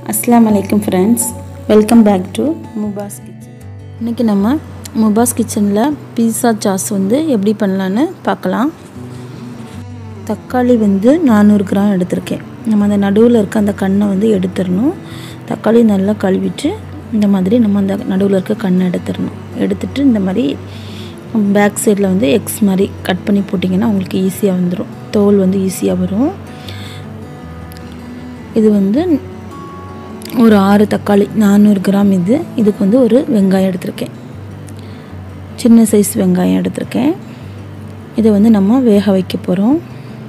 அஸ்ஸலாமு அலைக்கும் friends welcome back to Mubas kitchen இன்றைக்கி நம்ம முபாஸ் கிச்சனில் பீஸா சாஸ் வந்து எப்படி பண்ணலான்னு பார்க்கலாம் தக்காளி வந்து நானூறு கிராம் எடுத்திருக்கேன் நம்ம அந்த நடுவில் இருக்க அந்த கண்ணை வந்து எடுத்துடணும் தக்காளி நல்லா கழுவிட்டு இந்த மாதிரி நம்ம அந்த நடுவில் இருக்க கண்ணை எடுத்துடணும் எடுத்துட்டு இந்த மாதிரி பேக் சைடில் வந்து எக்ஸ் மாதிரி கட் பண்ணி போட்டிங்கன்னா உங்களுக்கு ஈஸியாக வந்துடும் தோல் வந்து ஈஸியாக வரும் இது வந்து ஒரு ஆறு தக்காளி நானூறு கிராம் இது இதுக்கு வந்து ஒரு வெங்காயம் எடுத்திருக்கேன் சின்ன சைஸ் வெங்காயம் எடுத்திருக்கேன் இதை வந்து நம்ம வேக வைக்க போகிறோம்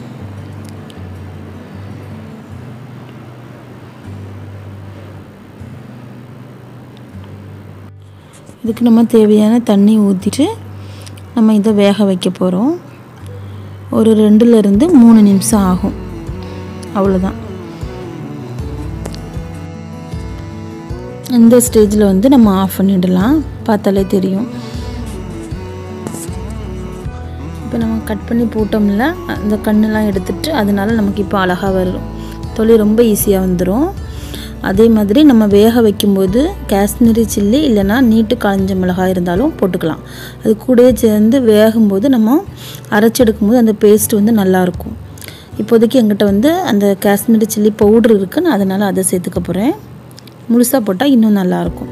இதுக்கு நம்ம தேவையான தண்ணி ஊற்றிட்டு நம்ம இதை வேக வைக்க போகிறோம் ஒரு ரெண்டுலேருந்து மூணு நிமிஷம் ஆகும் அவ்வளோதான் இந்த ஸ்டேஜில் வந்து நம்ம ஆஃப் பண்ணிடலாம் பார்த்தாலே தெரியும் இப்போ நம்ம கட் பண்ணி போட்டோம்ல அந்த கண்ணெல்லாம் எடுத்துட்டு அதனால நமக்கு இப்போ அழகாக வரும் தொழில் ரொம்ப ஈஸியாக வந்துடும் அதே மாதிரி நம்ம வேக வைக்கும்போது காஷ்மீரி சில்லி இல்லைனா நீட்டு காய்ஞ்ச மிளகாய் இருந்தாலும் போட்டுக்கலாம் அது கூடயே சேர்ந்து வேகும்போது நம்ம அரைச்செடுக்கும்போது அந்த பேஸ்ட் வந்து நல்லாயிருக்கும் இப்போதைக்கு எங்கிட்ட வந்து அந்த காஷ்மீரி சில்லி பவுட்ரு இருக்குது நான் அதனால் அதை சேர்த்துக்க போகிறேன் முழுசாக போட்டால் இன்னும் நல்லாயிருக்கும்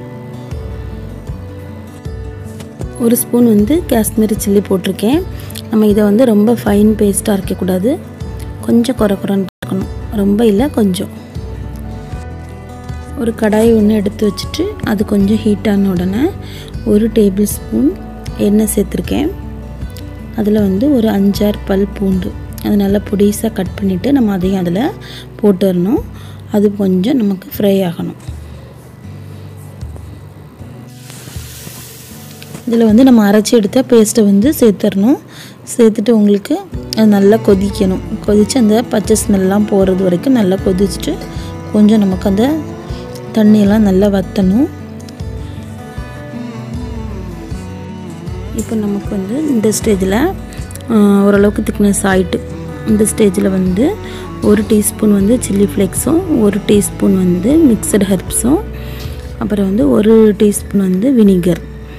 ஒரு ஸ்பூன் வந்து காஷ்மீரி சில்லி போட்டிருக்கேன் நம்ம இதை வந்து ரொம்ப ஃபைன் பேஸ்ட்டாக இருக்கக்கூடாது கொஞ்சம் குறை குறைன்னு இருக்கணும் ரொம்ப இல்லை கொஞ்சம் ஒரு கடாய் ஒன்று எடுத்து வச்சுட்டு அது கொஞ்சம் ஹீட்டான உடனே ஒரு டேபிள் ஸ்பூன் எண்ணெய் சேர்த்துருக்கேன் அதில் வந்து ஒரு அஞ்சாறு பல் பூண்டு அது நல்லா பொடிசாக கட் பண்ணிவிட்டு நம்ம அதையும் அதில் போட்டுடணும் அது கொஞ்சம் நமக்கு ஃப்ரை ஆகணும் இதில் வந்து நம்ம அரைச்சி எடுத்த பேஸ்ட்டை வந்து சேர்த்துடணும் சேர்த்துட்டு உங்களுக்கு அது நல்லா கொதிக்கணும் கொதித்து அந்த பச்சை ஸ்மெல்லாம் போகிறது வரைக்கும் நல்லா கொதிச்சுட்டு கொஞ்சம் நமக்கு அந்த தண்ணியெல்லாம் நல்லா வற்றணும் இப்போ நமக்கு வந்து இந்த ஸ்டேஜில் ஓரளவுக்கு திக்னஸ் ஆகிட்டு இந்த ஸ்டேஜில் வந்து ஒரு டீஸ்பூன் வந்து சில்லி ஃப்ளேக்ஸும் ஒரு டீஸ்பூன் வந்து மிக்சடு ஹெர்ப்ஸும் அப்புறம் வந்து ஒரு டீஸ்பூன் வந்து வினிகர்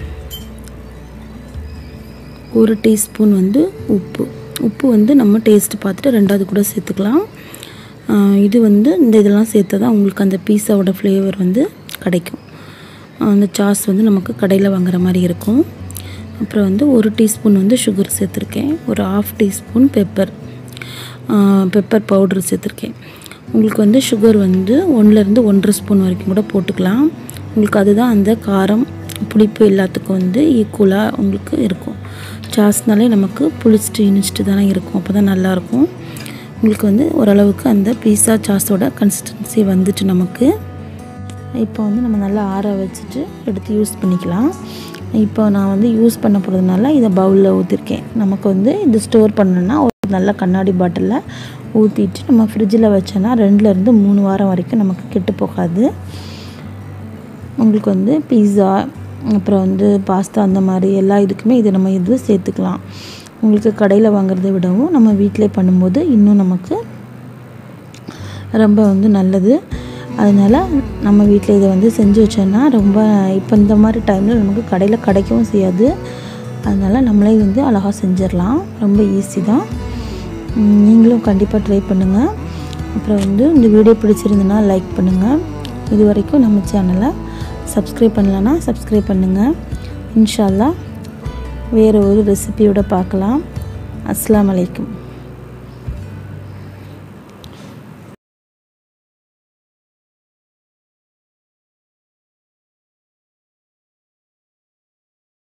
ஒரு டீஸ்பூன் வந்து உப்பு உப்பு வந்து நம்ம டேஸ்ட்டு பார்த்துட்டு ரெண்டாவது கூட சேர்த்துக்கலாம் இது வந்து இந்த இதெல்லாம் சேர்த்தா தான் உங்களுக்கு அந்த பீஸாவோட ஃப்ளேவர் வந்து கிடைக்கும் அந்த சாஸ் வந்து நமக்கு கடையில் வாங்குற மாதிரி இருக்கும் அப்புறம் வந்து ஒரு டீஸ்பூன் வந்து சுகர் சேர்த்துருக்கேன் ஒரு half teaspoon pepper pepper powder சேர்த்துருக்கேன் உங்களுக்கு வந்து சுகர் வந்து ஒன்றுலேருந்து ஒன்றரை ஸ்பூன் வரைக்கும் கூட போட்டுக்கலாம் உங்களுக்கு அதுதான் அந்த காரம் புளிப்பு எல்லாத்துக்கும் வந்து ஈக்குவலாக உங்களுக்கு இருக்கும் சாஸ்னாலே நமக்கு புளிச்சிட்டு இனிச்சிட்டு தானே இருக்கும் அப்போ தான் நல்லாயிருக்கும் உங்களுக்கு வந்து ஓரளவுக்கு அந்த பீஸா சாஸோட கன்சிஸ்டன்சி வந்துட்டு நமக்கு இப்போ வந்து நம்ம நல்லா ஆற வச்சுட்டு எடுத்து யூஸ் பண்ணிக்கலாம் இப்போ நான் வந்து யூஸ் பண்ண போகிறதுனால இதை பவுலில் ஊற்றிருக்கேன் நமக்கு வந்து இது ஸ்டோர் பண்ணணுன்னா ஒரு நல்ல கண்ணாடி பாட்டிலில் ஊற்றிட்டு நம்ம ஃப்ரிட்ஜில் வச்சோன்னா ரெண்டுலேருந்து மூணு வாரம் வரைக்கும் நமக்கு கெட்டு போகாது உங்களுக்கு வந்து பீஸா அப்புறம் வந்து பாஸ்தா அந்த மாதிரி எல்லா இதுக்குமே இது நம்ம இது சேர்த்துக்கலாம் உங்களுக்கு கடையில் வாங்குறதை விடவும் நம்ம வீட்டிலே பண்ணும்போது இன்னும் நமக்கு ரொம்ப வந்து நல்லது அதனால் நம்ம வீட்டில் இதை வந்து செஞ்சு வச்சோன்னா ரொம்ப இப்போ இந்த மாதிரி டைமில் நமக்கு கடையில் கிடைக்கவும் செய்யாது அதனால் நம்மளே வந்து அழகாக செஞ்சிடலாம் ரொம்ப ஈஸி தான் நீங்களும் கண்டிப்பாக ட்ரை பண்ணுங்கள் அப்புறம் வந்து இந்த வீடியோ பிடிச்சிருந்துன்னா லைக் பண்ணுங்கள் இது வரைக்கும் நம்ம சேனலை சப்ஸ்கிரைப் பண்ணலன்னா சப்ஸ்கிரைப் பண்ணுங்கள் இன்ஷால்லா வேறு ஒரு ரெசிபியோட பார்க்கலாம் அஸ்லாம் வலைக்கும்